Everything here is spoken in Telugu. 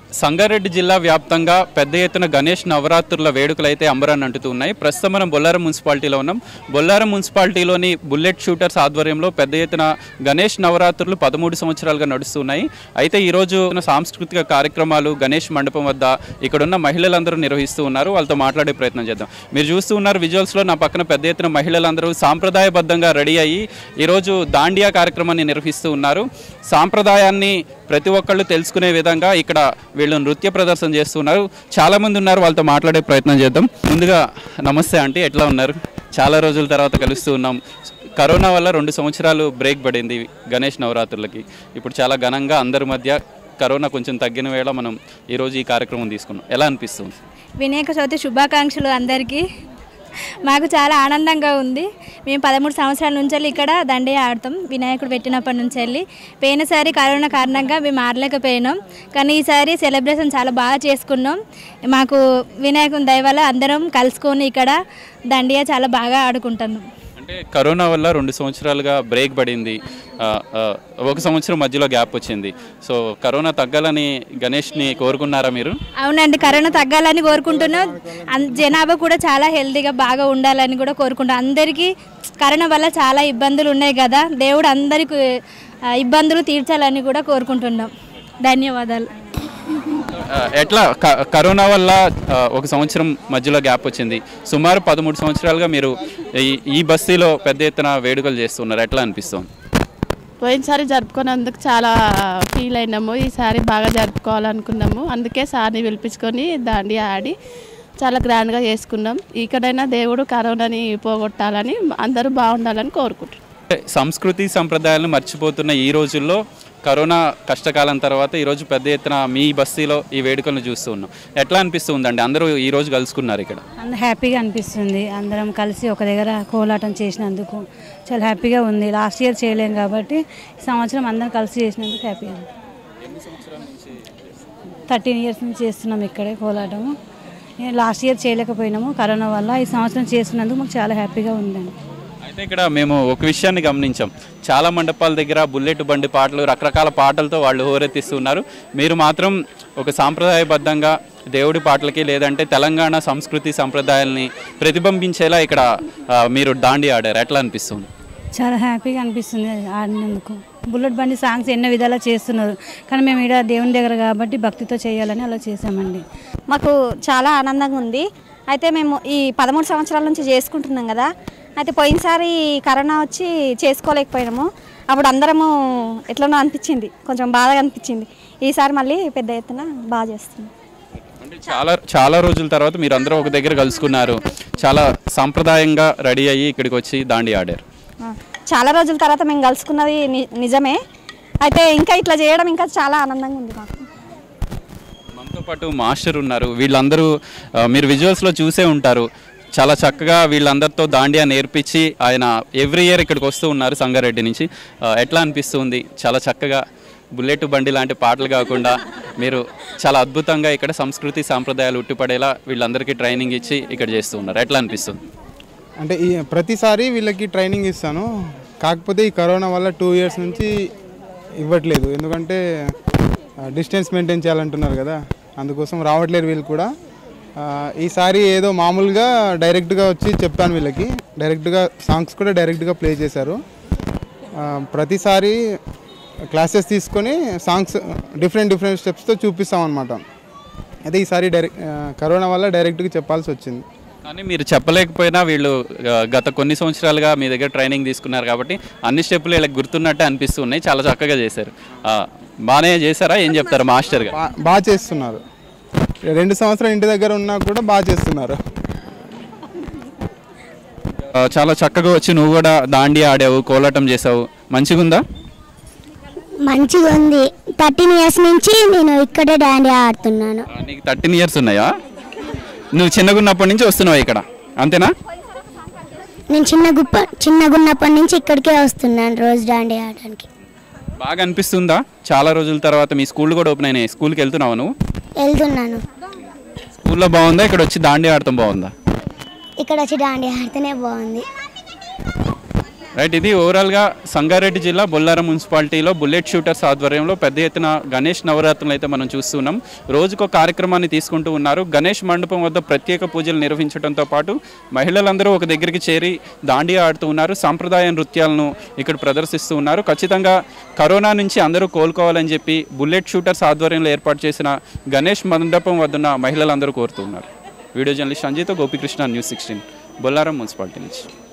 సంగారెడ్డి జిల్లా వ్యాప్తంగా పెద్ద ఎత్తున గణేష్ నవరాత్రుల వేడుకలు అయితే అంబరాన్ని అంటుతూ ఉన్నాయి ప్రస్తుతం మనం బొల్లారం మున్సిపాలిటీలో ఉన్నాం బొల్లారం మున్సిపాలిటీలోని బుల్లెట్ షూటర్స్ ఆధ్వర్యంలో పెద్ద ఎత్తున గణేష్ నవరాత్రులు పదమూడు సంవత్సరాలుగా నడుస్తున్నాయి అయితే ఈరోజు సాంస్కృతిక కార్యక్రమాలు గణేష్ మండపం వద్ద ఇక్కడున్న మహిళలందరూ నిర్వహిస్తూ ఉన్నారు వాళ్ళతో మాట్లాడే ప్రయత్నం చేద్దాం మీరు చూస్తూ ఉన్నారు విజువల్స్లో నా పక్కన పెద్ద ఎత్తున మహిళలందరూ సాంప్రదాయబద్ధంగా రెడీ అయ్యి ఈరోజు దాండియా కార్యక్రమాన్ని నిర్వహిస్తూ ఉన్నారు సాంప్రదాయాన్ని ప్రతి ఒక్కళ్ళు తెలుసుకునే విధంగా ఇక్కడ వీళ్ళు నృత్య ప్రదర్శన చేస్తున్నారు చాలా మంది ఉన్నారు వాళ్ళతో మాట్లాడే ప్రయత్నం చేద్దాం ముందుగా నమస్తే ఆంటీ ఎట్లా ఉన్నారు చాలా రోజుల తర్వాత కలుస్తూ ఉన్నాం కరోనా వల్ల రెండు సంవత్సరాలు బ్రేక్ పడింది గణేష్ నవరాత్రులకి ఇప్పుడు చాలా ఘనంగా అందరి మధ్య కరోనా కొంచెం తగ్గిన వేళ మనం ఈరోజు ఈ కార్యక్రమం తీసుకున్నాం ఎలా అనిపిస్తుంది వినాయక చవితి శుభాకాంక్షలు అందరికీ మాకు చాలా ఆనందంగా ఉంది మేము పదమూడు సంవత్సరాల నుంచి వెళ్ళి ఇక్కడ దండే ఆడతాం వినాయకుడు పెట్టినప్పటి నుంచి వెళ్ళి పోయినసారి కరోనా కారణంగా మేము ఆడలేకపోయినాం కానీ ఈసారి సెలబ్రేషన్ చాలా బాగా చేసుకున్నాం మాకు వినాయకుని దయ వల్ల అందరం కలుసుకొని ఇక్కడ దండియా చాలా బాగా ఆడుకుంటున్నాం అంటే కరోనా వల్ల రెండు సంవత్సరాలుగా బ్రేక్ పడింది ఆ, ఆ, ఒక సంవత్సరం మధ్యలో గ్యాప్ వచ్చింది సో కరోనా తగ్గాలని గణేష్ని కోరుకున్నారా మీరు అవునండి కరోనా తగ్గాలని కోరుకుంటున్నాం అన్- జనాభా కూడా చాలా హెల్తీగా బాగా ఉండాలని కూడా కోరుకుంటాం అందరికీ కరోనా వల్ల చాలా ఇబ్బందులు ఉన్నాయి కదా దేవుడు అందరికి ఆ, ఇబ్బందులు తీర్చాలని కూడా కోరుకుంటున్నాం ధన్యవాదాలు ఆ, ఎట్లా క- కరోనా వల్ల ఆ, ఒక సంవత్సరం మధ్యలో గ్యాప్ వచ్చింది సుమారు పదమూడు సంవత్సరాలుగా మీరు ఈ ఈ బస్తీలో పెద్ద ఎత్తున వేడుకలు చేస్తున్నారు ఎట్లా అనిపిస్తుంది పోయినసారి జరుపుకున్నందుకు చాలా ఫీల్ అయినాము ఈసారి బాగా జరుపుకోవాలనుకున్నాము అందుకే సార్ని పిలిపించుకొని దాండి ఆడి చాలా గ్రాండ్గా చేసుకున్నాం ఇక్కడైనా దేవుడు కరోనాని పోగొట్టాలని అందరూ బాగుండాలని కోరుకుంటున్నాం సంస్కృతి సంప్రదాయాలను మర్చిపోతున్న ఈ రోజుల్లో కరోనా కష్టకాలం తర్వాత ఈరోజు పెద్ద ఎత్తున మీ బస్తీలో ఈ వేడుకలను చూస్తూ ఉన్నాం ఎట్లా అనిపిస్తుందండి అందరూ ఈ రోజు కలుసుకున్నారు ఇక్కడ అంత హ్యాపీగా అనిపిస్తుంది అందరం కలిసి ఒక దగ్గర కోలాటం చేసినందుకు చాలా హ్యాపీగా ఉంది లాస్ట్ ఇయర్ చేయలేం కాబట్టి ఈ సంవత్సరం అందరం కలిసి చేసినందుకు హ్యాపీగా ఉంది థర్టీన్ ఇయర్స్ నుంచి చేస్తున్నాం ఇక్కడే కోలాటము లాస్ట్ ఇయర్ చేయలేకపోయినాము కరోనా వల్ల ఈ సంవత్సరం చేస్తున్నందుకు మాకు చాలా హ్యాపీగా ఉందండి అయితే ఇక్కడ మేము ఒక విషయాన్ని గమనించాం చాలా మండపాల దగ్గర బుల్లెట్ బండి పాటలు రకరకాల పాటలతో వాళ్ళు హోరెత్తిస్తున్నారు మీరు మాత్రం ఒక సాంప్రదాయబద్ధంగా దేవుడి పాటలకి లేదంటే తెలంగాణ సంస్కృతి సంప్రదాయాల్ని ప్రతిబింబించేలా ఇక్కడ ఆ, మీరు దాండి ఆడారు ఎట్లా అనిపిస్తుంది చాలా హ్యాపీగా అనిపిస్తుంది ఆడినందుకు బుల్లెట్ బండి సాంగ్స్ ఎన్నో విధాలా చేస్తున్నారు కానీ మేము ఇక్కడ దేవుని దగ్గర కాబట్టి భక్తితో చేయాలని అలా చేసామండి మాకు చాలా ఆనందంగా ఉంది అయితే మేము ఈ పదమూడు సంవత్సరాల నుంచి చేసుకుంటున్నాం కదా అయితే పోయినసారి కరోనా వచ్చి చేసుకోలేకపోయినాము అప్పుడు అందరము ఎట్లనో అనిపించింది కొంచెం బాధగా అనిపించింది ఈసారి మళ్ళీ పెద్ద ఎత్తున బాగా చేస్తున్నాం అంటే చాలా చాలా రోజుల తర్వాత మీరు అందరూ ఒక దగ్గర కలుసుకున్నారు చాలా సాంప్రదాయంగా రెడీ అయ్యి ఇక్కడికి వచ్చి దాండి ఆడారు ఆ, చాలా రోజుల తర్వాత మేము కలుసుకున్నది ని- నిజమే అయితే ఇంకా ఇట్లా చేయడం ఇంకా చాలా ఆనందంగా ఉంది మాకు మనతో పాటు మాస్టర్ ఉన్నారు వీళ్ళందరూ ఆ, మీరు విజువల్స్లో చూసే ఉంటారు చాలా చక్కగా వీళ్ళందరితో దాండియా నేర్పించి ఆయన ఎవ్రీ ఇయర్ ఇక్కడికి వస్తూ ఉన్నారు సంగారెడ్డి నుంచి ఆ, ఎట్లా అనిపిస్తుంది చాలా చక్కగా బుల్లెట్ బండి లాంటి పాటలు కాకుండా మీరు చాలా అద్భుతంగా ఇక్కడ సంస్కృతి సాంప్రదాయాలు ఉట్టిపడేలా వీళ్ళందరికీ ట్రైనింగ్ ఇచ్చి ఇక్కడ చేస్తూ ఉన్నారు ఎట్లా అనిపిస్తుంది అంటే ఈ ప్రతిసారి వీళ్ళకి ట్రైనింగ్ ఇస్తాను కాకపోతే ఈ కరోనా వల్ల టూ ఇయర్స్ నుంచి ఇవ్వట్లేదు ఎందుకంటే డిస్టెన్స్ మెయింటైన్ చేయాలంటున్నారు కదా అందుకోసం రావట్లేరు వీళ్ళు కూడా ఆ, ఈసారి ఏదో మామూలుగా డైరెక్ట్గా వచ్చి చెప్పాను వీళ్ళకి డైరెక్ట్గా సాంగ్స్ కూడా డైరెక్ట్గా ప్లే చేశారు ఆ, ప్రతిసారి క్లాసెస్ తీసుకొని సాంగ్స్ డిఫరెంట్ డిఫరెంట్ స్టెప్స్తో చూపిస్తాం అనమాట అయితే ఈసారి డైరెక్ట్ కరోనా వల్ల డైరెక్ట్గా చెప్పాల్సి వచ్చింది కానీ మీరు చెప్పలేకపోయినా వీళ్ళు ఆ, గత కొన్ని సంవత్సరాలుగా మీ దగ్గర ట్రైనింగ్ తీసుకున్నారు కాబట్టి అన్ని స్టెప్పులు వీళ్ళకి గుర్తున్నట్టే అనిపిస్తున్నాయి చాలా చక్కగా చేశారు ఆ, బాగానే చేశారా ఏం చెప్తారు మాస్టర్గా బా- బాగా చేస్తున్నారు రెండు సంవత్సరాలు ఇంటి దగ్గర ఉన్నా కూడా బాగా చేస్తున్నారు ఆ, చాలా చక్కగా వచ్చి నువ్వు కూడా దాండి ఆడావు కోలాటం చేసావు మంచిగుందా మంచిగా ఉంది థర్టీన్ ఇయర్స్ నుంచి నేను ఇక్కడే డాండీ ఆడుతున్నాను ఆ, నీకు థర్టీన్ ఇయర్స్ ఉన్నాయా నువ్వు చిన్నగా ఉన్నప్పటి నుంచి వస్తున్నావు ఇక్కడ అంతేనా నేను చిన్న గుప్ప చిన్నగున్నప్పటి నుంచి ఇక్కడికే వస్తున్నాను రోజు డాండీ ఆడడానికి బాగా అనిపిస్తుందా చాలా రోజుల తర్వాత మీ స్కూల్ కూడా ఓపెన్ అయినాయి స్కూల్కి వెళ్తున్నావు నువ్వు వెళ్తున్నాను స్కూల్లో బాగుందా ఇక్కడ వచ్చి దాండి ఆడటం బాగుందా ఇక్కడ వచ్చి డాండీ ఆడితేనే బాగుంది రైట్ ఇది ఓవరాల్గా సంగారెడ్డి జిల్లా బొల్లారం మున్సిపాలిటీలో బుల్లెట్ షూటర్స్ ఆధ్వర్యంలో పెద్ద ఎత్తున గణేష్ నవరాత్రులు అయితే మనం చూస్తున్నాం రోజుకో కార్యక్రమాన్ని తీసుకుంటూ ఉన్నారు గణేష్ మండపం వద్ద ప్రత్యేక పూజలు నిర్వహించడంతో పాటు మహిళలందరూ ఒక దగ్గరికి చేరి దాండియా ఆడుతూ ఉన్నారు సాంప్రదాయ నృత్యాలను ఇక్కడ ప్రదర్శిస్తూ ఉన్నారు ఖచ్చితంగా కరోనా నుంచి అందరూ కోలుకోవాలని చెప్పి బుల్లెట్ షూటర్స్ ఆధ్వర్యంలో ఏర్పాటు చేసిన గణేష్ మండపం వద్దున్న మహిళలందరూ కోరుతూ ఉన్నారు వీడియో జర్నలిస్ట్ సంజయ్తో Gopikrishna news sixteen Bollaram municipality నుంచి